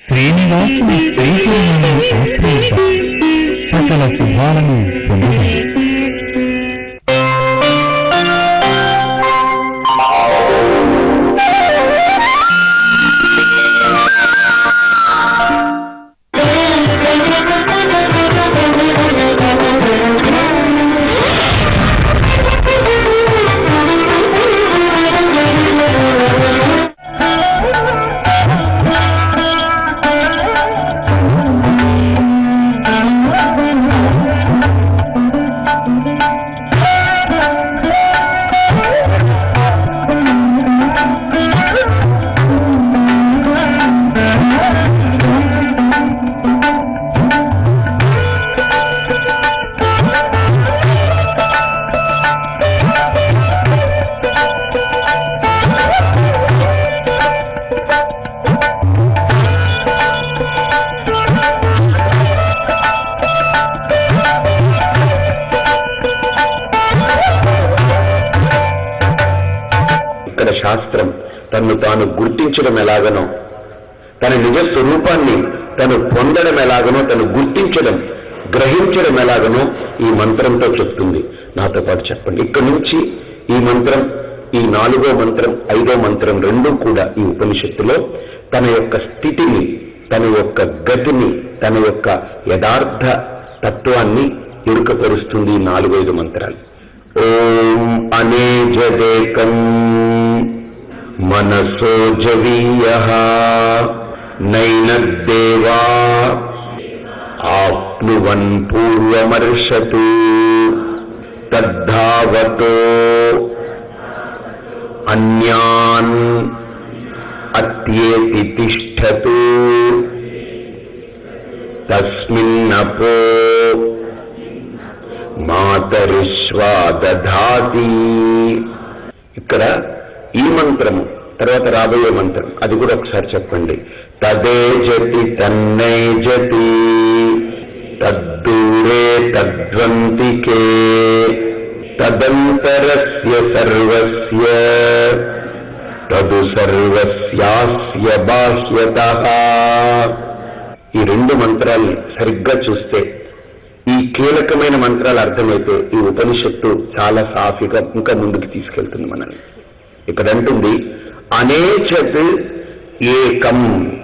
శ్రీనివాసుని శ్రీశైలాన్ని ఆశ్రయిద్దాం సకల శుభాలను పొందుదాం ఇక్కడ శాస్త్రం తన్ను తాను గుర్తించడం ఎలాగనో తన నిజ స్వరూపాన్ని తను పొందడం ఎలాగనో తను గుర్తించడం గ్రహించడం ఎలాగనో ఈ మంత్రంతో చెప్తుంది నాతో పాటు చెప్పండి ఇక్కడ నుంచి ఈ మంత్రం ఈ నాలుగో మంత్రం ఐదో మంత్రం రెండూ కూడా ఈ ఉపనిషత్తులో తన యొక్క స్థితిని తన యొక్క గతిని తన యొక్క యథార్థ తత్వాన్ని ఇరుకపరుస్తుంది ఈ నాలుగైదు మంత్రాలు ఓం అనేజదేకం మనసో జవీయ నైనద్దేవా ఆప్నువన్ పూర్వమర్షతు తద్ధావతో అన్యాన్ అత్యేతి తిష్టతు తస్మిన్నపో మాతరిష్వా దధాతి ఇక్కడ ఈ మంత్రము తర్వాత రాబోయే మంత్రం అది కూడా ఒకసారి చెప్పండి తదే జతి తన్నే జతి తద్దూరే తద్వంతికే తదంతరస్య సర్వస్య తదు సర్వస్యాస్య బాహ్యత ఈ రెండు మంత్రాలు సరిగ్గా చూస్తే ఈ కీలకమైన మంత్రాలు అర్థమైతే ఈ ఉపనిషత్తు చాలా సాఫీగా ఇంకా ముందుకు తీసుకెళ్తుంది మనల్ని ఇక్కడ అంటుంది అనేచత్ ఏకం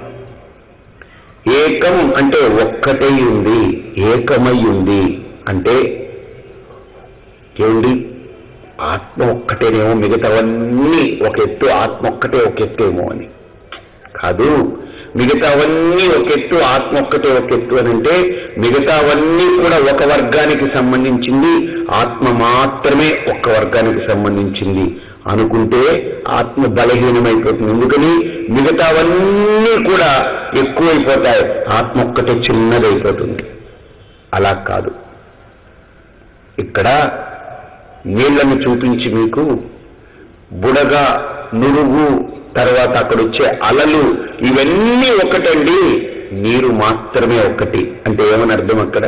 ఏకం అంటే ఒక్కటై ఉంది ఏకమై ఉంది అంటే ఏమిటి ఆత్మ ఒక్కటేనేమో మిగతావన్నీ ఒక ఎత్తు ఆత్మ ఒక్కటే ఒక ఎత్తేమో అని కాదు మిగతావన్నీ ఒక ఎత్తు ఆత్మ ఒక్కటే ఒక ఎత్తు అని అంటే మిగతావన్నీ కూడా ఒక వర్గానికి సంబంధించింది ఆత్మ మాత్రమే ఒక్క వర్గానికి సంబంధించింది అనుకుంటే ఆత్మ బలహీనమైపోతుంది ఎందుకని మిగతావన్నీ కూడా ఎక్కువైపోతాయి ఆత్మ ఒక్కటే చిన్నదైపోతుంది అలా కాదు ఇక్కడ నీళ్లను చూపించి మీకు బుడగ నురుగు తర్వాత అక్కడ వచ్చే అలలు ఇవన్నీ ఒకటండి నీరు మాత్రమే ఒక్కటి అంటే ఏమని అర్థం అక్కడ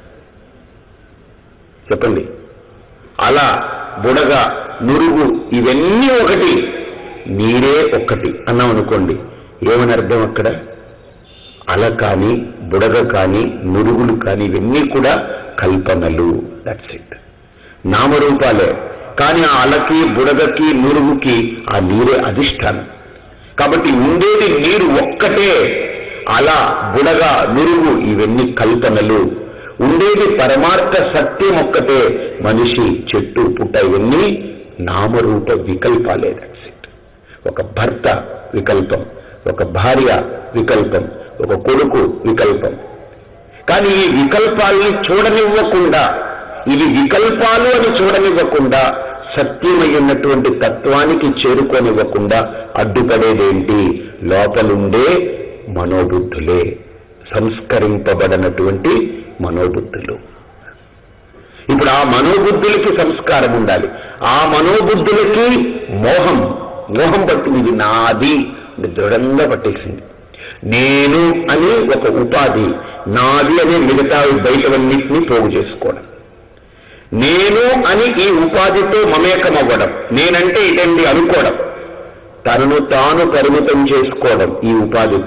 చెప్పండి అల బుడగ నురుగు ఇవన్నీ ఒకటి నీరే ఒక్కటి అన్నాం అనుకోండి ఏమని అర్థం అక్కడ అల కానీ బుడగ కానీ నురుగులు కానీ ఇవన్నీ కూడా కల్పనలు దట్స్ ఇట్ నామరూపాలే కానీ ఆ అలకి బుడగకి నురుగుకి ఆ నీరే అధిష్టానం కాబట్టి ఉండేది నీరు ఒక్కటే అల బుడగ నురుగు ఇవన్నీ కల్పనలు ఉండేది పరమార్థ సత్యం ఒక్కటే మనిషి చెట్టు పుట్ట ఇవన్నీ నామరూప వికల్పాలే దట్స్ ఇట్ ఒక భర్త వికల్పం ఒక భార్య వికల్పం ఒక కొడుకు వికల్పం కానీ ఈ వికల్పాల్ని చూడనివ్వకుండా ఇవి వికల్పాలు అని చూడనివ్వకుండా సత్యమై ఉన్నటువంటి తత్వానికి చేరుకోనివ్వకుండా అడ్డుపడేదేంటి లోపలుండే మనోబుద్ధులే సంస్కరింపబడినటువంటి మనోబుద్ధులు ఇప్పుడు ఆ మనోబుద్ధులకి సంస్కారం ఉండాలి ఆ మనోబుద్ధులకి మోహం మోహం పట్టింది ఇది నాది అని దృఢంగా పట్టేసింది నేను అని ఒక ఉపాధి నాది అనే మిగతా బయటవన్నింటినీ పోగు చేసుకోవడం నేను అని ఈ ఉపాధితో మమేకం అవ్వడం నేనంటే ఇదండి అనుకోవడం తనను తాను పరిమితం చేసుకోవడం ఈ ఉపాధితో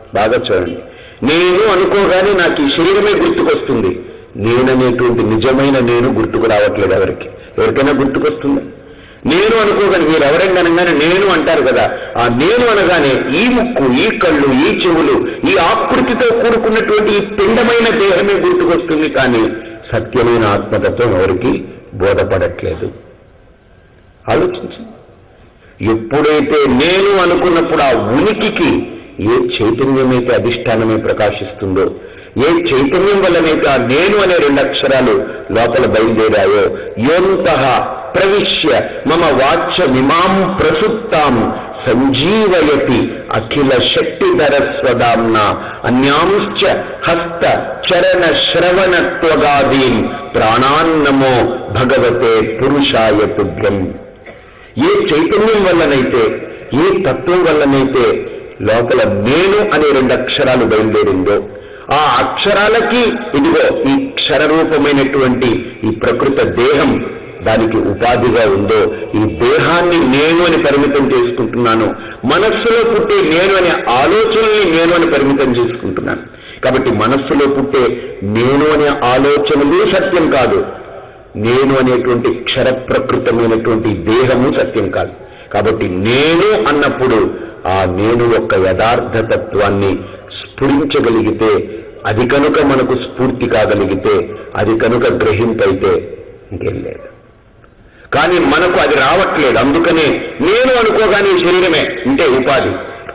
బాగా చూడండి నేను అనుకోగానే నాకు ఈ శరీరమే గుర్తుకొస్తుంది నేననేటువంటి నిజమైన నేను గుర్తుకు రావట్లేదు ఎవరికి ఎవరికైనా గుర్తుకొస్తుంది నేను అనుకోగానే మీరు ఎవరైనా అనగానే నేను అంటారు కదా ఆ నేను అనగానే ఈ ముక్కు ఈ కళ్ళు ఈ చెవులు ఈ ఆకృతితో కూడుకున్నటువంటి ఈ పిండమైన దేహమే గుర్తుకొస్తుంది కానీ సత్యమైన ఆత్మతత్వం ఎవరికి బోధపడట్లేదు ఆలోచించండి ఎప్పుడైతే నేను అనుకున్నప్పుడు ఆ ఉనికికి ఏ చైతన్యమైతే అధిష్టానమే ప్రకాశిస్తుందో ఏ చైతన్యం వల్లనైతే ఆ నేను అనే రెండు అక్షరాలు లోపల బయలుదేరాయో యోంత ప్రవిశ్య మమ వాచ్యమిమాం ప్రసుప్తాం సంజీవయతి అఖిల శక్తిధర స్వదాంన అన్యాంశ్చ హస్త చరణ శ్రవణత్వగాదీన్ ప్రాణాన్నమో భగవతే పురుషాయ తుభ్యం ఏ చైతన్యం వల్లనైతే ఏ తత్వం వల్లనైతే లోపల నేను అనే రెండు అక్షరాలు బయలుదేరిందో ఆ అక్షరాలకి ఇదిగో ఈ క్షరరూపమైనటువంటి ఈ ప్రకృత దేహం దానికి ఉపాధిగా ఉందో ఈ దేహాన్ని నేను అని పరిమితం చేసుకుంటున్నాను మనస్సులో పుట్టే నేను అనే ఆలోచనల్ని నేను అని పరిమితం చేసుకుంటున్నాను కాబట్టి మనస్సులో పుట్టే నేను అనే ఆలోచనలు సత్యం కాదు నేను అనేటువంటి క్షర ప్రకృతమైనటువంటి దేహము సత్యం కాదు కాబట్టి నేను అన్నప్పుడు ఆ నేను యొక్క యథార్థ తత్వాన్ని స్ఫురించగలిగితే అది కనుక మనకు స్ఫూర్తి కాగలిగితే అది కనుక గ్రహింపైతే ఇంకేం లేదు కానీ మనకు అది రావట్లేదు అందుకనే నేను అనుకోగానే ఈ శరీరమే అంటే ఉపాధి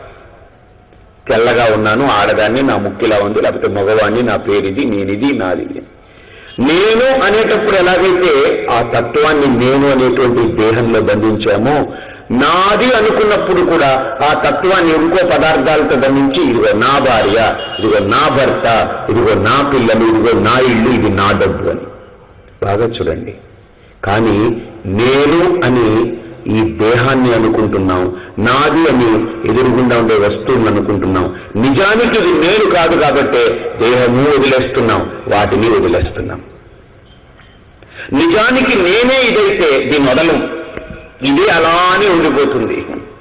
తెల్లగా ఉన్నాను ఆడదాన్ని నా ముక్కిలా ఉంది లేకపోతే మగవాణ్ణి నా పేరిది నేనిది నాది నేను అనేటప్పుడు ఎలాగైతే ఆ తత్వాన్ని నేను అనేటువంటి దేహంలో బంధించామో నాది అనుకున్నప్పుడు కూడా ఆ తత్వాన్ని ఇంకో పదార్థాలతో బంధించి ఇదిగో నా భార్య ఇదిగో నా భర్త ఇదిగో నా పిల్లలు ఇదిగో నా ఇల్లు ఇది నా డబ్బు అని బాగా చూడండి కానీ నేను అని ఈ దేహాన్ని అనుకుంటున్నాం నాది అని ఎదురుగుండా ఉండే వస్తువుని అనుకుంటున్నాం నిజానికి ఇది నేను కాదు కాబట్టే దేహము వదిలేస్తున్నాం వాటిని వదిలేస్తున్నాం నిజానికి నేనే ఇదైతే దీని వదలం ఇదే అలానే ఉండిపోతుంది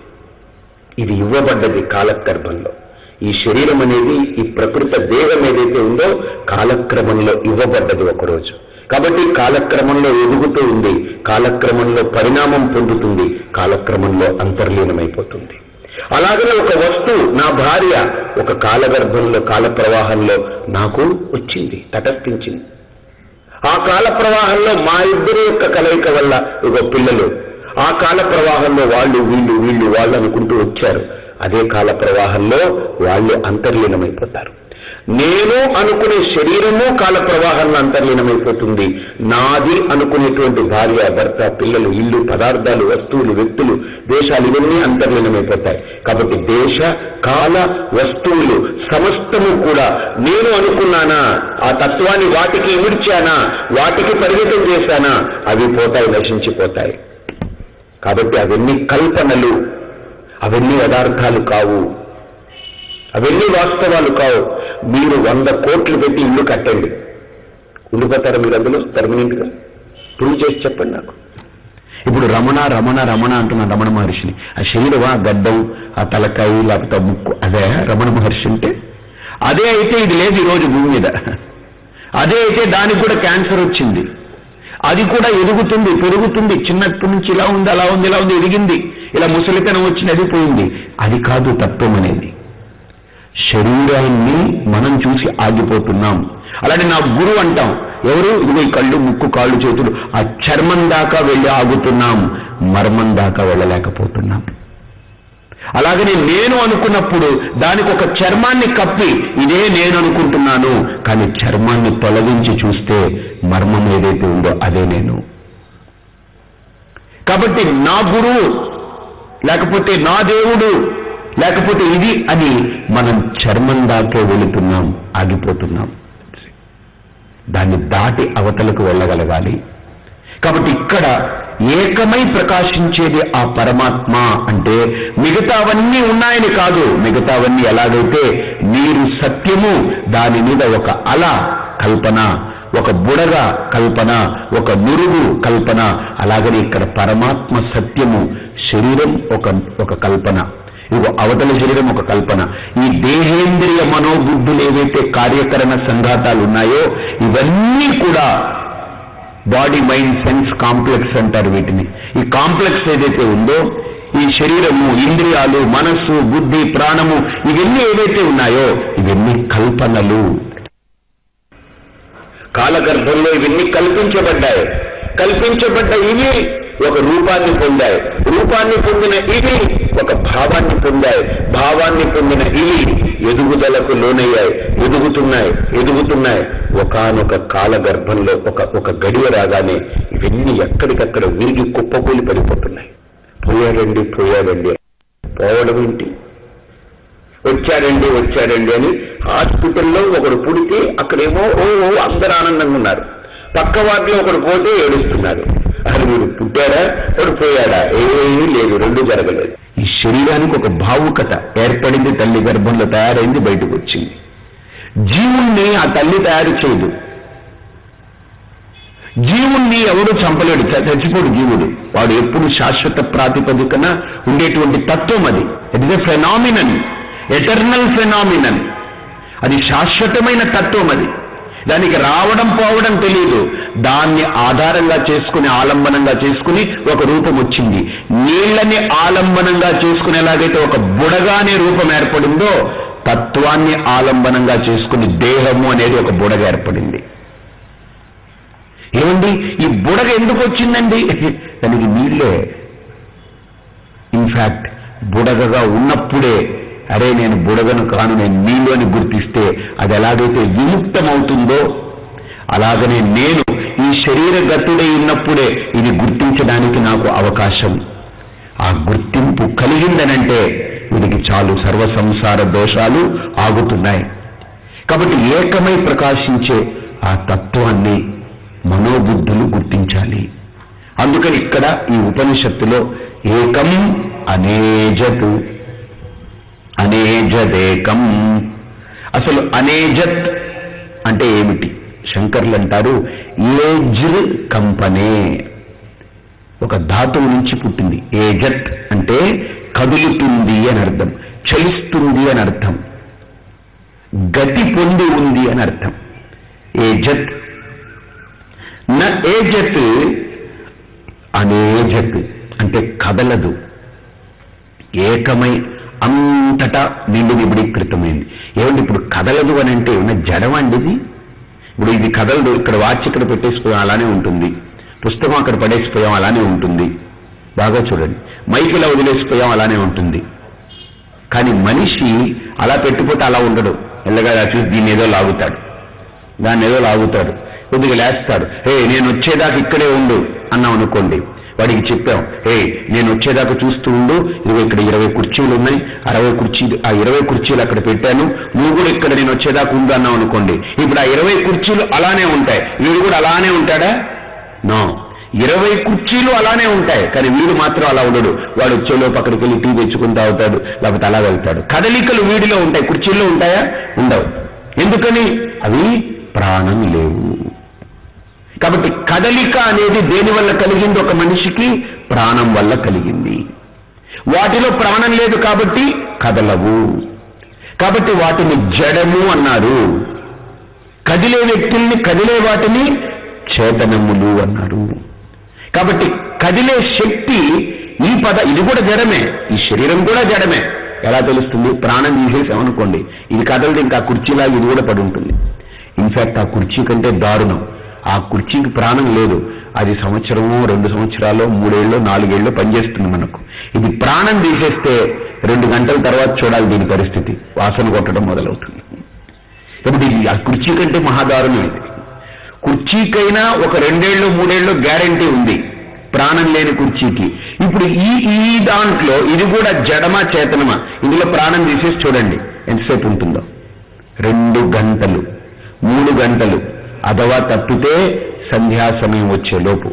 ఇది ఇవ్వబడ్డది కాలగర్భంలో ఈ శరీరం అనేది ఈ ప్రకృత దేహం ఏదైతే ఉందో కాలక్రమంలో ఇవ్వబడ్డది ఒకరోజు కాబట్టి కాలక్రమంలో ఎదుగుతూ ఉంది కాలక్రమంలో పరిణామం పొందుతుంది కాలక్రమంలో అంతర్లీనమైపోతుంది అలాగనే ఒక వస్తువు నా భార్య ఒక కాలగర్భంలో కాల ప్రవాహంలో నాకు వచ్చింది తటస్థించింది ఆ కాల ప్రవాహంలో మా ఇద్దరి యొక్క కలయిక వల్ల ఒక పిల్లలు ఆ కాల ప్రవాహంలో వాళ్ళు వీళ్ళు వీళ్ళు వాళ్ళు అనుకుంటూ వచ్చారు అదే కాల ప్రవాహంలో వాళ్ళు అంతర్లీనమైపోతారు నేను అనుకునే శరీరము కాల ప్రవాహంలో అంతర్లీనమైపోతుంది నాది అనుకునేటువంటి భార్య భర్త పిల్లలు ఇల్లు పదార్థాలు వస్తువులు వ్యక్తులు దేశాలు ఇవన్నీ అంతర్లీనమైపోతాయి కాబట్టి దేశ కాల వస్తువులు సమస్తము కూడా నేను అనుకున్నానా ఆ తత్వాన్ని వాటికి ఇమిడ్చానా వాటికి పరిమితం చేశానా అవి పోతాయి నశించిపోతాయి కాబట్టి అవన్నీ కల్పనలు అవన్నీ యథార్థాలు కావు అవన్నీ వాస్తవాలు కావు మీరు వంద కోట్లు పెట్టి ఇల్లు కట్టండి ఉండిపోతారా మీరు అందులో పర్మనెంట్గా ప్రూవ్ చేసి చెప్పండి నాకు ఇప్పుడు రమణ రమణ రమణ అంటున్న రమణ మహర్షిని ఆ శరీరం ఆ గడ్డం ఆ తలకాయ లేకపోతే ఆ ముక్కు అదే రమణ మహర్షి అంటే అదే అయితే ఇది లేదు ఈరోజు భూమి మీద అదే అయితే దానికి కూడా క్యాన్సర్ వచ్చింది అది కూడా ఎదుగుతుంది పెరుగుతుంది చిన్నప్పటి నుంచి ఇలా ఉంది అలా ఉంది ఇలా ఉంది ఎదిగింది ఇలా ముసలితనం వచ్చి ఎదిగిపోయింది అది కాదు తత్వం అనేది శరీరాన్ని మనం చూసి ఆగిపోతున్నాం అలాగే నా గురువు అంటాం ఎవరు ఇదిగో ఈ కళ్ళు ముక్కు కాళ్ళు చేతులు ఆ చర్మం దాకా వెళ్ళి ఆగుతున్నాం మర్మం దాకా వెళ్ళలేకపోతున్నాం అలాగనే నేను అనుకున్నప్పుడు దానికి ఒక చర్మాన్ని కప్పి ఇదే నేను అనుకుంటున్నాను కానీ చర్మాన్ని తొలగించి చూస్తే మర్మం ఏదైతే ఉందో అదే నేను కాబట్టి నా గురువు లేకపోతే నా దేవుడు లేకపోతే ఇది అని మనం చర్మం దాకే వెళుతున్నాం ఆగిపోతున్నాం దాన్ని దాటి అవతలకు వెళ్ళగలగాలి కాబట్టి ఇక్కడ ఏకమై ప్రకాశించేది ఆ పరమాత్మ అంటే మిగతావన్నీ ఉన్నాయని కాదు మిగతావన్నీ ఎలాగైతే నీరు సత్యము దాని మీద ఒక అల కల్పన ఒక బుడగ కల్పన ఒక నురుగు కల్పన అలాగనే ఇక్కడ పరమాత్మ సత్యము శరీరం ఒక ఒక కల్పన ఇదిగో అవతల శరీరం ఒక కల్పన ఈ దేహేంద్రియ మనోబుద్ధులు ఏవైతే కార్యకరణ సంఘాతాలు ఉన్నాయో ఇవన్నీ కూడా బాడీ మైండ్ సెన్స్ కాంప్లెక్స్ అంటారు వీటిని ఈ కాంప్లెక్స్ ఏదైతే ఉందో ఈ శరీరము ఇంద్రియాలు మనస్సు బుద్ధి ప్రాణము ఇవన్నీ ఏవైతే ఉన్నాయో ఇవన్నీ కల్పనలు కాలగర్భంలో ఇవన్నీ కల్పించబడ్డాయి కల్పించబడ్డ ఇవి ఒక రూపాన్ని పొందాయి రూపాన్ని పొందిన ఇవి ఒక భావాన్ని పొందాయి భావాన్ని పొందిన ఇవి ఎదుగుదలకు లోనయ్యాయి ఎదుగుతున్నాయి ఎదుగుతున్నాయి ఒకనొక కాలగర్భంలో ఒక ఒక గడియ రాగానే ఇవన్నీ ఎక్కడికక్కడ విరిగి కుప్పకూలి పడిపోతున్నాయి పోయాడండి పోయాడండి పోవడం ఏంటి వచ్చాడండి వచ్చాడండి అని హాస్పిటల్లో ఒకడు పుడితే అక్కడేమో ఓ ఓ అందరూ ఆనందంగా ఉన్నారు పక్క వాటిలో ఒకడు పోతే ఏడుస్తున్నారు అసలు వీడు పుట్టాడా వాడు పోయాడా ఏమీ లేదు రెండు జరగలేదు ఈ శరీరానికి ఒక భావుకత ఏర్పడింది తల్లి గర్భంలో తయారైంది బయటకు వచ్చింది జీవుణ్ణి ఆ తల్లి తయారు చేయదు జీవుణ్ణి ఎవడు చంపలేడు చ- చచ్చిపోడు జీవుడు వాడు ఎప్పుడు శాశ్వత ప్రాతిపదికన ఉండేటువంటి తత్వం అది it is a phenomenon eternal phenomenon అది శాశ్వతమైన తత్వం అది దానికి రావడం పోవడం తెలియదు దాన్ని ఆధారంగా చేసుకుని ఆలంబనంగా చేసుకుని ఒక రూపం వచ్చింది నీళ్ళని ఆలంబనంగా చేసుకుని ఎలాగైతే ఒక బుడగా అనే రూపం ఏర్పడిందో తత్వాన్ని ఆలంబనంగా చేసుకుని దేహము అనేది ఒక బుడగ ఏర్పడింది ఏమండి ఈ బుడగ ఎందుకు వచ్చిందండి దానికి నీళ్ళే ఇన్ఫాక్ట్ బుడగగా ఉన్నప్పుడే అరే నేను బుడగను కాను నేను నీళ్ళు అని గుర్తిస్తే అది ఎలాగైతే విముక్తమవుతుందో అలాగనే నేను ఈ శరీర గతుడై ఉన్నప్పుడే ఇది గుర్తించడానికి నాకు అవకాశం ఆ గుర్తింపు కలిగిందనంటే వీడికి చాలు సర్వ సంసార దోషాలు ఆగుతున్నాయి కాబట్టి ఏకమై ప్రకాశించే ఆ తత్వాన్ని మనోబుద్ధులు గుర్తించాలి అందుకని ఇక్కడ ఈ ఉపనిషత్తులో ఏకం అనేజత్ అనేజదేకం అసలు అనేజత్ అంటే ఏమిటి శంకర్లు అంటారు ఏజ్ర్ కంపనే ఒక ధాతువు నుంచి పుట్టింది ఏజత్ అంటే కదులుతుంది అని అర్థం చలిస్తుంది అని అర్థం గతి పొంది ఉంది అని అర్థం ఏజత్ న ఏజత్ అనేజత్ అంటే కదలదు ఏకమై అంతటా నిండు నిబిడీకృతమైంది ఏమంటే ఇప్పుడు కదలదు అని అంటే ఏమన్నా జడం అండి ఇది ఇప్పుడు ఇది కదలదు ఇక్కడ వాచ్ ఇక్కడ పెట్టేసిపోయాం అలానే ఉంటుంది పుస్తకం అక్కడ పడేసిపోయాం అలానే ఉంటుంది బాగా చూడండి మైక్ ఇలా వదిలేసిపోయాం అలానే ఉంటుంది కానీ మనిషి అలా పెట్టిపోతే అలా ఉండడు ఎల్లగా ఇలా చూసి దీన్ని ఏదో లాగుతాడు దాన్ని ఏదో లాగుతాడు కొద్దిగా లేస్తాడు హే నేను వచ్చేదాకా ఇక్కడే ఉండు అన్నాం అనుకోండి వాడికి చెప్పాం హే నేను వచ్చేదాకా చూస్తూ ఉండు ఇదిగో ఇక్కడ ఇరవై కుర్చీలు ఉన్నాయి అరవై కుర్చీలు ఆ ఇరవై కుర్చీలు అక్కడ పెట్టాను నువ్వు కూడా ఇక్కడ నేను వచ్చేదాకా ఉండు అన్నావు అనుకోండి ఇప్పుడు ఆ ఇరవై కుర్చీలు అలానే ఉంటాయి వీడు కూడా అలానే ఉంటాడా నో ఇరవై కుర్చీలు అలానే ఉంటాయి కానీ వీడు మాత్రం అలా ఉండడు వాడు వచ్చేలో పక్కడికి వెళ్ళి టీ తెచ్చుకుని తాగుతాడు లేకపోతే అలా వెళ్తాడు కదలికలు వీడిలో ఉంటాయి కుర్చీల్లో ఉంటాయా ఉండవు ఎందుకని అవి ప్రాణం లేవు కాబట్టి కదలిక అనేది దేని వల్ల కలిగింది ఒక మనిషికి ప్రాణం వల్ల కలిగింది వాటిలో ప్రాణం లేదు కాబట్టి కదలవు కాబట్టి వాటిని జడము అన్నారు కదిలే వ్యక్తుల్ని కదిలే వాటిని చేతనములు అన్నారు కాబట్టి కదిలే శక్తి ఈ పద ఇది కూడా జడమే ఈ శరీరం కూడా జడమే ఎలా తెలుస్తుంది ప్రాణం తీసేసామనుకోండి ఇది కదలదు ఇంకా ఆ కుర్చీలా ఇది కూడా పడి ఉంటుంది ఇన్ఫాక్ట్ ఆ కుర్చీ కంటే దారుణం ఆ కుర్చీకి ప్రాణం లేదు అది సంవత్సరము రెండు సంవత్సరాలు మూడేళ్ళు నాలుగేళ్ళు పనిచేస్తుంది మనకు ఇది ప్రాణం తీసేస్తే రెండు గంటల తర్వాత చూడాలి దీని పరిస్థితి వాసన కొట్టడం మొదలవుతుంది కాబట్టి ఇది ఆ కుర్చీ కంటే మహాదారుణం ఇది కుర్చీకైనా ఒక రెండేళ్ళు మూడేళ్ళు గ్యారంటీ ఉంది ప్రాణం లేని కుర్చీకి ఇప్పుడు ఈ ఈ దాంట్లో ఇది కూడా జడమా చేతనమా ఇందులో ప్రాణం తీసేసి చూడండి ఎంతసేపు ఉంటుందో రెండు గంటలు మూడు గంటలు అథవా తప్పితే సంధ్యా సమయం వచ్చే లోపు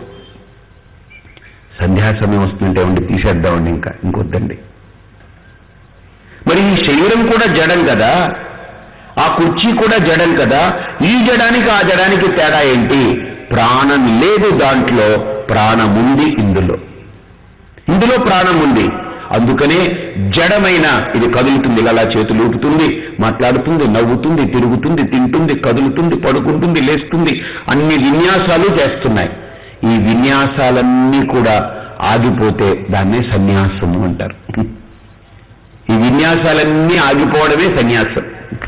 సంధ్యా సమయం వస్తుంటే ఉండి తీసేద్దామండి ఇంకా ఇంకొద్దండి మరి ఈ శరీరం కూడా జడం కదా ఆ కుర్చీ కూడా జడం కదా ఈ జడానికి ఆ జడానికి తేడా ఏంటి ప్రాణం లేదు దాంట్లో ప్రాణముంది ఇందులో ఇందులో ప్రాణం ఉంది అందుకనే జడమైన ఇది కదులుతుంది ఇలా చేతులు ఊపుతుంది మాట్లాడుతుంది నవ్వుతుంది తిరుగుతుంది తింటుంది కదులుతుంది పడుకుంటుంది లేస్తుంది అన్ని విన్యాసాలు చేస్తున్నాయి ఈ విన్యాసాలన్నీ కూడా ఆగిపోతే దాన్నే సన్యాసము అంటారు ఈ విన్యాసాలన్నీ ఆగిపోవడమే సన్యాసం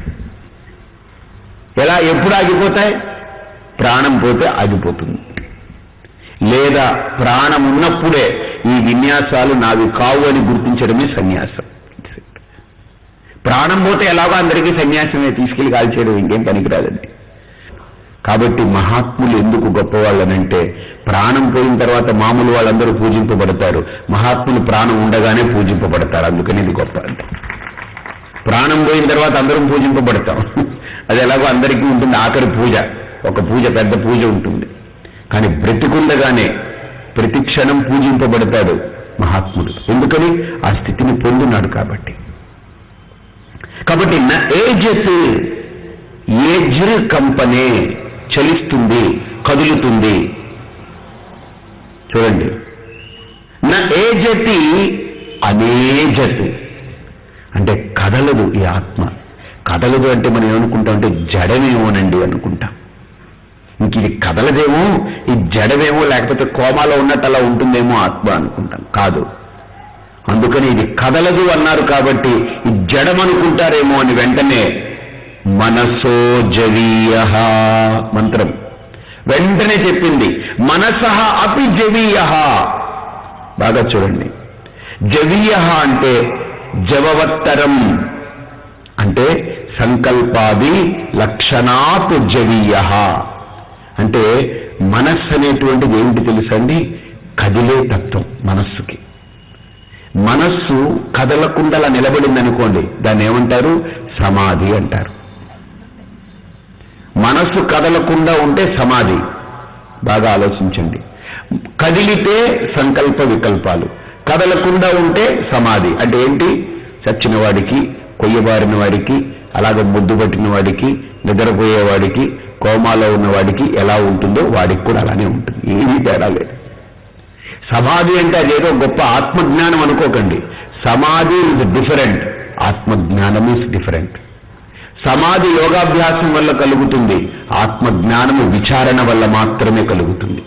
ఎలా ఎప్పుడు ఆగిపోతాయి ప్రాణం పోతే ఆగిపోతుంది లేదా ప్రాణం ఉన్నప్పుడే ఈ విన్యాసాలు నావి కావు అని గుర్తించడమే సన్యాసం ప్రాణం పోతే ఎలాగో అందరికీ సన్యాసమే తీసుకెళ్లి కాల్చేయడం ఇంకేం పనికిరాదండి కాబట్టి మహాత్ములు ఎందుకు గొప్పవాళ్ళనంటే ప్రాణం పోయిన తర్వాత మామూలు వాళ్ళందరూ పూజింపబడతారు మహాత్ములు ప్రాణం ఉండగానే పూజింపబడతారు అందుకని ఇది గొప్ప అంటే ప్రాణం పోయిన తర్వాత అందరం పూజింపబడతాం అది ఎలాగో అందరికీ ఉంటుంది ఆఖరి పూజ ఒక పూజ పెద్ద పూజ ఉంటుంది కానీ బ్రతికుండగానే ప్రతి క్షణం పూజింపబడతాడు మహాత్ముడు ఎందుకని ఆ స్థితిని పొందున్నాడు కాబట్టి కాబట్టి నా ఏజెస్ ఏజ్ర్ కంపనే చలిస్తుంది కదులుతుంది చూడండి నా ఏజతి అనేజతి అంటే కదలదు ఈ ఆత్మ కదలదు అంటే మనం ఏమనుకుంటాం అంటే జడమేమోనండి అనుకుంటాం ఇంక ఇది కదలదేమో ఈ జడమేమో లేకపోతే కోమాలో ఉన్నట్టు అలా ఉంటుందేమో ఆత్మ అనుకుంటాం కాదు అందుకని ఇది కదలదు అన్నారు కాబట్టి ఈ జడమనుకుంటారేమో అని వెంటనే మనసో జవీయ మంత్రం వెంటనే చెప్పింది మనసహ అపి జవీయ బాగా చూడండి జవీయ అంటే జవవత్తరం అంటే సంకల్పాది లక్షణాత్ జవీయ అంటే మనస్సు అనేటువంటిది ఏమిటి తెలుసండి కదిలే తత్వం మనస్సుకి మనస్సు కదలకుండా అలా నిలబడింది అనుకోండి దాన్ని ఏమంటారు సమాధి అంటారు మనస్సు కదలకుండా ఉంటే సమాధి బాగా ఆలోచించండి కదిలితే సంకల్ప వికల్పాలు కదలకుండా ఉంటే సమాధి అంటే ఏంటి చచ్చిన వాడికి కొయ్యబారిన వాడికి అలాగ ముద్దు పట్టిన వాడికి నిద్రపోయేవాడికి కోమాలో ఉన్నవాడికి ఎలా ఉంటుందో వాడికి కూడా అలానే ఉంటుంది ఏమీ తేడా లేదు సమాధి అంటే అదేదో గొప్ప ఆత్మజ్ఞానం అనుకోకండి సమాధి ఇస్ డిఫరెంట్ ఆత్మజ్ఞానం ఇస్ డిఫరెంట్ సమాధి యోగాభ్యాసం వల్ల కలుగుతుంది ఆత్మజ్ఞానము విచారణ వల్ల మాత్రమే కలుగుతుంది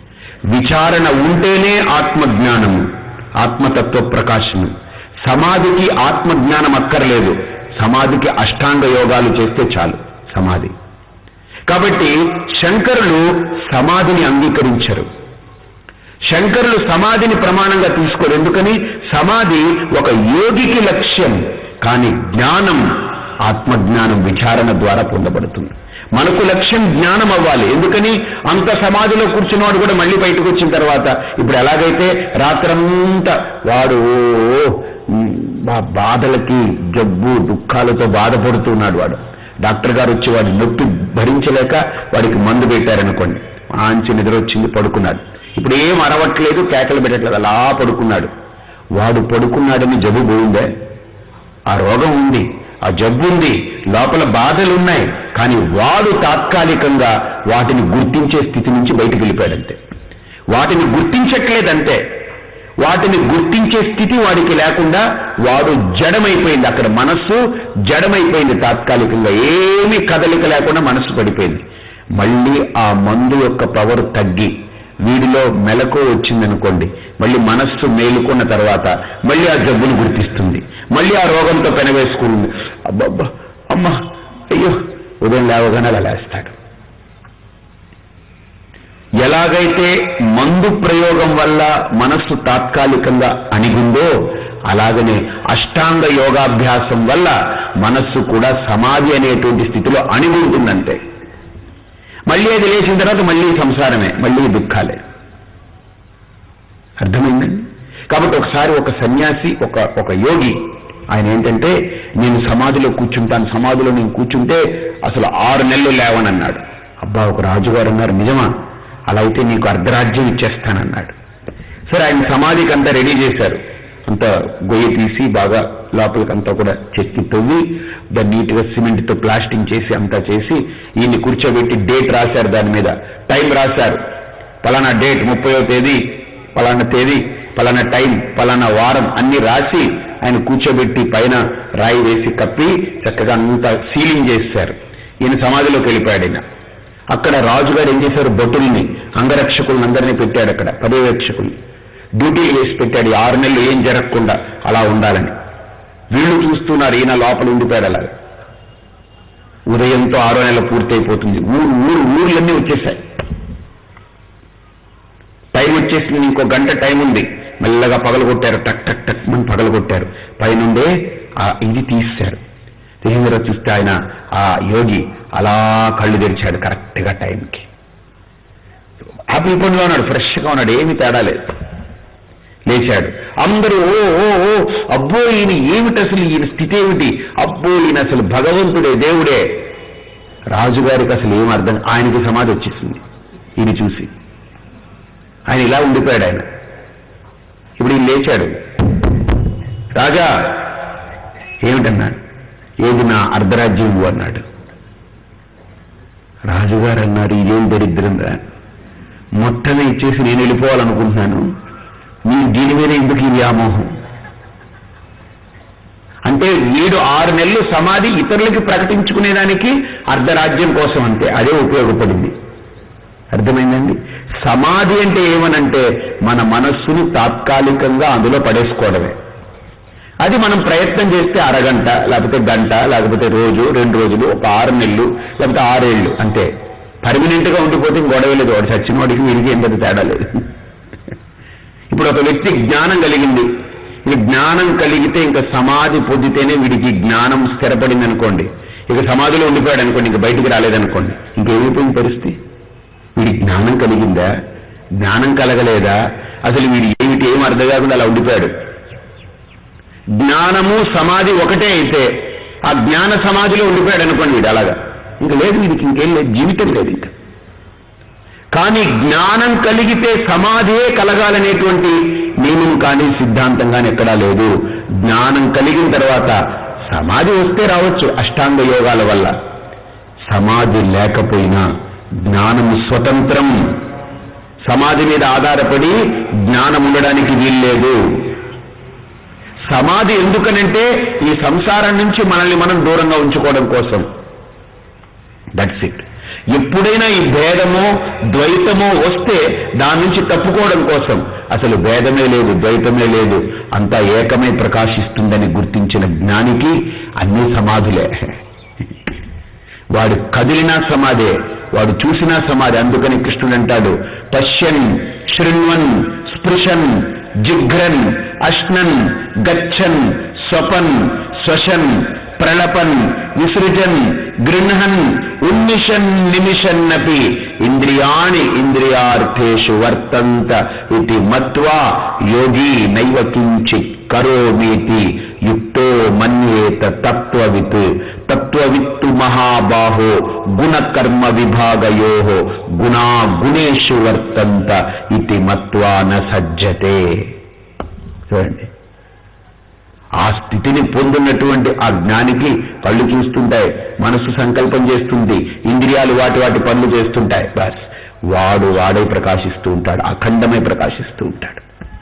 విచారణ ఉంటేనే ఆత్మజ్ఞానము ఆత్మతత్వ ప్రకాశము సమాధికి ఆత్మజ్ఞానం అక్కర్లేదు సమాధికి అష్టాంగ యోగాలు చేస్తే చాలు సమాధి కాబట్టి శంకరులు సమాధిని అంగీకరించరు శంకరులు సమాధిని ప్రమాణంగా తీసుకోరు ఎందుకని సమాధి ఒక యోగికి లక్ష్యం కానీ జ్ఞానం ఆత్మజ్ఞానం విచారణ ద్వారా పొందబడుతుంది మనకు లక్ష్యం జ్ఞానం అవ్వాలి ఎందుకని అంత సమాధిలో కూర్చున్నవాడు కూడా మళ్ళీ బయటకు వచ్చిన తర్వాత ఇప్పుడు ఎలాగైతే రాత్రంతా వాడు ఓ, ఉమ్, బా- బాధలకి జబ్బు దుఃఖాలతో బాధపడుతున్నాడు వాడు డాక్టర్ గారు వచ్చి వాడి నొప్పి భరించలేక వాడికి మందు పెట్టారనుకోండి ఆంచి నిద్ర వచ్చింది పడుకున్నాడు ఇప్పుడు ఏం అరవట్లేదు కేకలు పెట్టట్లేదు అలా పడుకున్నాడు వాడు పడుకున్నాడని జబ్బు పోయిందే ఆ రోగం ఉంది ఆ జబ్బు ఉంది లోపల బాధలు ఉన్నాయి కానీ వాడు తాత్కాలికంగా వాటిని గుర్తించే స్థితి నుంచి బయటకు వెళ్ళిపోయాడంతే వాటిని గుర్తించట్లేదంతే వాటిని గుర్తించే స్థితి వాడికి లేకుండా వాడు జడమైపోయింది అక్కడ మనస్సు జడమైపోయింది తాత్కాలికంగా ఏమీ కదలిక లేకుండా మనస్సు పడిపోయింది మళ్ళీ ఆ మందు యొక్క పవర్ తగ్గి వీడిలో మెలకు వచ్చిందనుకోండి మళ్ళీ మనస్సు మేలుకున్న తర్వాత మళ్ళీ ఆ జబ్బును గుర్తిస్తుంది మళ్ళీ ఆ రోగంతో పెనవేసుకుంది అబ్బబ్బా అమ్మ అయ్యో ఉదయం లేవగానే అలా లేస్తాడు ఎలాగైతే మందు ప్రయోగం వల్ల మనస్సు తాత్కాలికంగా అణిగుందో అలాగనే అష్టాంగ యోగాభ్యాసం వల్ల మనస్సు కూడా సమాధి అనేటువంటి స్థితిలో అణిగుంటుందంటే మళ్ళీ అది లేచిన తర్వాత మళ్ళీ సంసారమే మళ్ళీ దుఃఖాలే అర్థమైందండి కాబట్టి ఒకసారి ఒక సన్యాసి ఒక ఒక యోగి ఆయన ఏంటంటే నేను సమాధిలో కూర్చుంటాను సమాధిలో నేను కూర్చుంటే అసలు ఆరు నెలలు లేవనన్నాడు అబ్బా ఒక రాజుగారు అన్నారు నిజమా అలా అయితే నీకు అర్ధరాజ్యం ఇచ్చేస్తానన్నాడు సరే ఆయన సమాధికి అంతా రెడీ చేశారు అంతా గొయ్యి తీసి బాగా లోపలికి అంతా కూడా చెక్కి తవ్వి దాన్ని నీట్గా సిమెంట్తో ప్లాస్టింగ్ చేసి అంతా చేసి ఈయన్ని కూర్చోబెట్టి డేట్ రాశారు దాని మీద టైం రాశారు పలానా డేట్ ముప్పయో తేదీ పలానా తేదీ పలానా టైం పలానా వారం అన్ని రాసి ఆయన కూర్చోబెట్టి పైన రాయి వేసి కప్పి చక్కగా అంతా సీలింగ్ చేశారు ఈయన సమాధిలోకి వెళ్ళిపోయాడు ఈయన అక్కడ రాజుగారు ఏం చేశారు భటుల్ని అంగరక్షకులను అందరినీ పెట్టాడు అక్కడ పర్యవేక్షకుల్ని డ్యూటీలు వేసి పెట్టాడు ఈ ఆరు నెలలు ఏం జరగకుండా అలా ఉండాలని వీళ్ళు చూస్తున్నారు ఈయన లోపల ఉండిపోయాడు అలాగా ఉదయంతో ఆరో నెల పూర్తయిపోతుంది ఊరు ఊరు ఊర్లన్నీ వచ్చేసాయి టైం వచ్చేసింది ఇంకో గంట టైం ఉంది మెల్లగా పగలగొట్టారు టక్ టక్ టక్ అని పగలగొట్టారు పైనుండే ఆ ఇది తీశారు తీసిన తర్వాత చూస్తే ఆయన ఆ యోగి అలా కళ్ళు తెరిచాడు కరెక్ట్ గా టైంకి హ్యాపీ పనిలో ఉన్నాడు ఫ్రెష్ గా ఉన్నాడు ఏమి తేడా లేదు లేచాడు అందరూ ఓ ఓ ఓ అబ్బో ఈయన ఏమిటి అసలు ఈయన స్థితి ఏమిటి అబ్బో ఈయన అసలు భగవంతుడే దేవుడే రాజుగారికి అసలు ఏం అర్థం ఆయనకి సమాధి వచ్చేసింది ఈయన చూసి ఆయన ఇలా ఉండిపోయాడు ఆయన ఇప్పుడు ఈయన లేచాడు రాజా ఏమిటన్నాడు ఏది నా అర్ధరాజ్యం ఇవ్వు అన్నాడు రాజుగారు అన్నారు ఇదేం దరిద్రం రా మొత్తమే ఇచ్చేసి నేను వెళ్ళిపోవాలనుకుంటున్నాను నీ దీని మీద ఎందుకు ఈ వ్యామోహం అంటే వీడు ఆరు నెలలు సమాధి ఇతరులకి ప్రకటించుకునేదానికి అర్ధరాజ్యం కోసం అంతే అదే ఉపయోగపడింది అర్థమైందండి సమాధి అంటే ఏమనంటే మన మనస్సుని తాత్కాలికంగా అందులో పడేసుకోవడమే అది మనం ప్రయత్నం చేస్తే అరగంట లేకపోతే గంట లేకపోతే రోజు రెండు రోజులు ఒక ఆరు నెలలు లేకపోతే ఆరేళ్లు అంతే పర్మనెంట్ గా ఉండిపోతే గొడవ లేదు వాడు చచ్చిన వాడికి వీరికి ఏం పెద్ద తేడా లేదు ఇప్పుడు ఒక వ్యక్తి జ్ఞానం కలిగింది ఈ జ్ఞానం కలిగితే ఇంకా సమాధి పొందితేనే వీడికి జ్ఞానం స్థిరపడింది అనుకోండి ఇక సమాధిలో ఉండిపోయాడు అనుకోండి ఇంకా బయటికి రాలేదనుకోండి ఇంకేమైపోయింది పరిస్థితి వీడి జ్ఞానం కలిగిందా జ్ఞానం కలగలేదా అసలు వీడి ఏమిటి ఏం అర్థం కాకుండా అలా ఉండిపోయాడు జ్ఞానము సమాధి ఒకటే అయితే ఆ జ్ఞాన సమాధిలో ఉండిపోయాడు అనుకోండి వీడు అలాగా ఇంకా లేదు వీడికి ఇంకేం లేదు జీవితం లేదు ఇంకా కానీ జ్ఞానం కలిగితే సమాధియే కలగాలనేటువంటి నియమం కానీ సిద్ధాంతం కానీ ఎక్కడా లేదు జ్ఞానం కలిగిన తర్వాత సమాధి వస్తే రావచ్చు అష్టాంగ యోగాల వల్ల సమాధి లేకపోయినా జ్ఞానము స్వతంత్రం సమాధి మీద ఆధారపడి జ్ఞానం ఉండడానికి వీల్లేదు సమాధి ఎందుకనంటే ఈ సంసారం నుంచి మనల్ని మనం దూరంగా ఉంచుకోవడం కోసం దట్స్ ఇట్ ఎప్పుడైనా ఈ భేదమో ద్వైతమో వస్తే దాని నుంచి తప్పుకోవడం కోసం అసలు భేదమే లేదు ద్వైతమే లేదు అంతా ఏకమై ప్రకాశిస్తుందని గుర్తించిన జ్ఞానికి అన్ని సమాధులే వాడు కదిలినా సమాధే వాడు చూసినా సమాధి అందుకని కృష్ణుడు అంటాడు పశ్యన్ శృణ్వన్ స్పృశన్ జిఘ్రన్ అశ్నన్ గచ్చన్ స్వపన్ శ్వశన్ ప్రళపన్ విసృజన్ గృహన్ ఉన్నిషన్ నిమిషన్నపి ఇంద్రియాణి ఇంద్రియార్థేషు వర్తంత ఇది మత్వా యోగి నైవ కించిత్ కరోమీతి యుక్తో మన్యేత తత్వవిత్ తత్వవిత్తు మహాబాహో గుణకర్మ విభాగయో గుణా గుణేషు వర్తంత ఇది మత్వా న సజ్జతే చూడండి ఆ స్థితిని పొందినటువంటి ఆ జ్ఞానికి కళ్ళు చూస్తుంటాయి మనసు సంకల్పం చేస్తుంది ఇంద్రియాలు వాటి వాటి పనులు చేస్తుంటాయి బస్ వాడు వాడే ప్రకాశిస్తూ ఉంటాడు అఖండమై ప్రకాశిస్తూ ఉంటాడు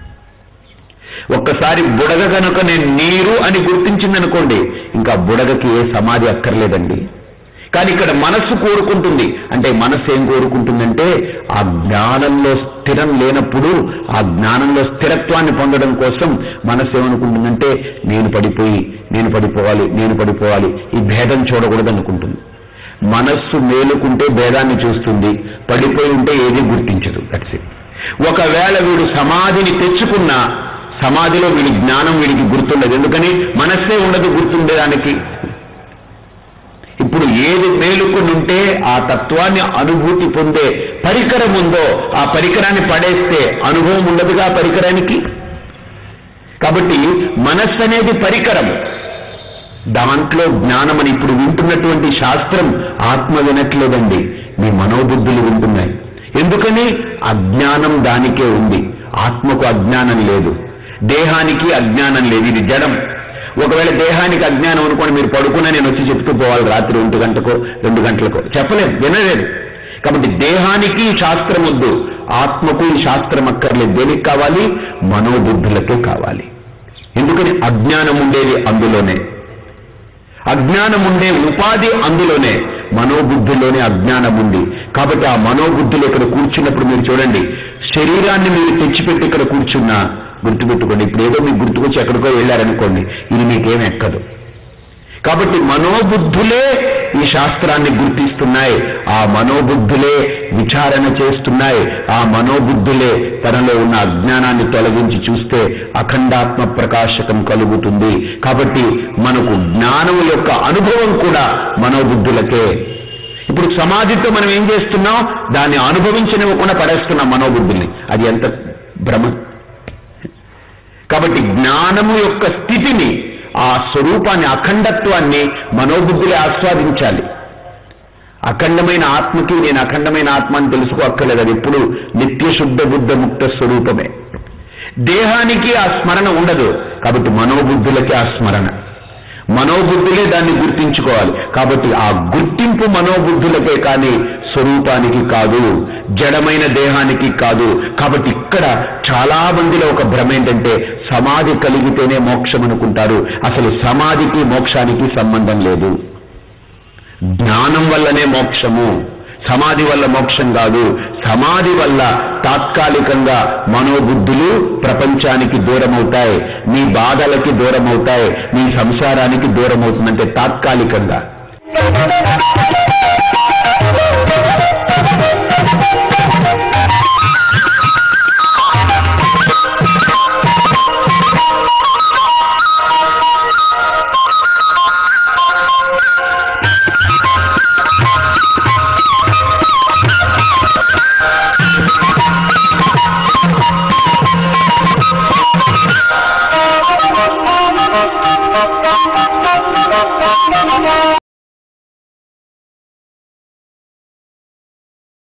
ఒక్కసారి బుడగ కనుక నేను నీరు అని గుర్తించిందనుకోండి ఇంకా బుడగకి ఏ సమాధి అక్కర్లేదండి కానీ ఇక్కడ మనస్సు కోరుకుంటుంది అంటే మనస్సు ఏం కోరుకుంటుందంటే ఆ జ్ఞానంలో స్థిరం లేనప్పుడు ఆ జ్ఞానంలో స్థిరత్వాన్ని పొందడం కోసం మనస్సు ఏమనుకుంటుందంటే నేను పడిపోయి నేను పడిపోవాలి నేను పడిపోవాలి ఈ భేదం చూడకూడదు అనుకుంటుంది మనస్సు మేలుకుంటే భేదాన్ని చూస్తుంది పడిపోయి ఉంటే ఏది గుర్తించదు దట్స్ ఇట్ ఒకవేళ వీడు సమాధిని తెచ్చుకున్నా సమాధిలో వీడి జ్ఞానం వీడికి గుర్తుండదు ఎందుకని మనస్సే ఉండదు గుర్తుండేదానికి ఇప్పుడు ఏది మేలుకొని ఉంటే ఆ తత్వాన్ని అనుభూతి పొందే పరికరం ఉందో ఆ పరికరాన్ని పడేస్తే అనుభవం ఉండదుగా ఆ పరికరానికి కాబట్టి మనస్సు అనేది పరికరం దాంట్లో జ్ఞానం అని ఇప్పుడు వింటున్నటువంటి శాస్త్రం ఆత్మ వినట్లేదండి మీ మనోబుద్ధులు వింటున్నాయి ఎందుకని అజ్ఞానం దానికే ఉంది ఆత్మకు అజ్ఞానం లేదు దేహానికి అజ్ఞానం లేదు ఇది జడం ఒకవేళ దేహానికి అజ్ఞానం అనుకోండి మీరు పడుకున్నా నేను వచ్చి చెప్తూ పోవాలి రాత్రి ఒంటి గంటకో రెండు గంటలకో చెప్పలేదు వినలేదు కాబట్టి దేహానికి శాస్త్రం వద్దు ఆత్మకు ఈ శాస్త్రం అక్కర్లేదు దేనికి కావాలి మనోబుద్ధులకే కావాలి ఎందుకని అజ్ఞానం ఉండేది అందులోనే అజ్ఞానం ఉండే ఉపాధి అందులోనే మనోబుద్ధిలోనే అజ్ఞానం ఉంది కాబట్టి ఆ మనోబుద్ధులు ఇక్కడ కూర్చున్నప్పుడు మీరు చూడండి శరీరాన్ని మీరు తెచ్చిపెట్టి ఇక్కడ కూర్చున్నా గుర్తుపెట్టుకోండి ఇప్పుడు ఏదో మీకు గుర్తుకొచ్చి ఎక్కడికో వెళ్ళారనుకోండి ఇది మీకేం ఎక్కదు కాబట్టి మనోబుద్ధులే ఈ శాస్త్రాన్ని గుర్తిస్తున్నాయి ఆ మనోబుద్ధులే విచారణ చేస్తున్నాయి ఆ మనోబుద్ధులే తనలో ఉన్న అజ్ఞానాన్ని తొలగించి చూస్తే అఖండాత్మ ప్రకాశకం కలుగుతుంది కాబట్టి మనకు జ్ఞానం యొక్క అనుభవం కూడా మనోబుద్ధులకే ఇప్పుడు సమాధితో మనం ఏం చేస్తున్నాం దాన్ని అనుభవించనివ్వకుండా పడేస్తున్నాం మనోబుద్ధుల్ని అది ఎంత భ్రమ కాబట్టి జ్ఞానము యొక్క స్థితిని ఆ స్వరూపాన్ని అఖండత్వాన్ని మనోబుద్ధులే ఆస్వాదించాలి అఖండమైన ఆత్మకి నేను అఖండమైన ఆత్మ అని తెలుసుకోక్కర్లేదు అది ఎప్పుడు నిత్య శుద్ధ బుద్ధ ముక్త స్వరూపమే దేహానికి ఆ స్మరణ ఉండదు కాబట్టి మనోబుద్ధులకి ఆ స్మరణ మనోబుద్ధులే దాన్ని గుర్తించుకోవాలి కాబట్టి ఆ గుర్తింపు మనోబుద్ధులకే కానీ స్వరూపానికి కాదు జడమైన దేహానికి కాదు కాబట్టి ఇక్కడ చాలా మందిలో ఒక భ్రమ ఏంటంటే సమాధి కలిగితేనే మోక్షం అనుకుంటారు అసలు సమాధికి మోక్షానికి సంబంధం లేదు జ్ఞానం వల్లనే మోక్షము సమాధి వల్ల మోక్షం కాదు సమాధి వల్ల తాత్కాలికంగా మనోబుద్ధులు ప్రపంచానికి దూరమవుతాయి మీ బాధలకి దూరమవుతాయి మీ సంసారానికి దూరమవుతుందంటే తాత్కాలికంగా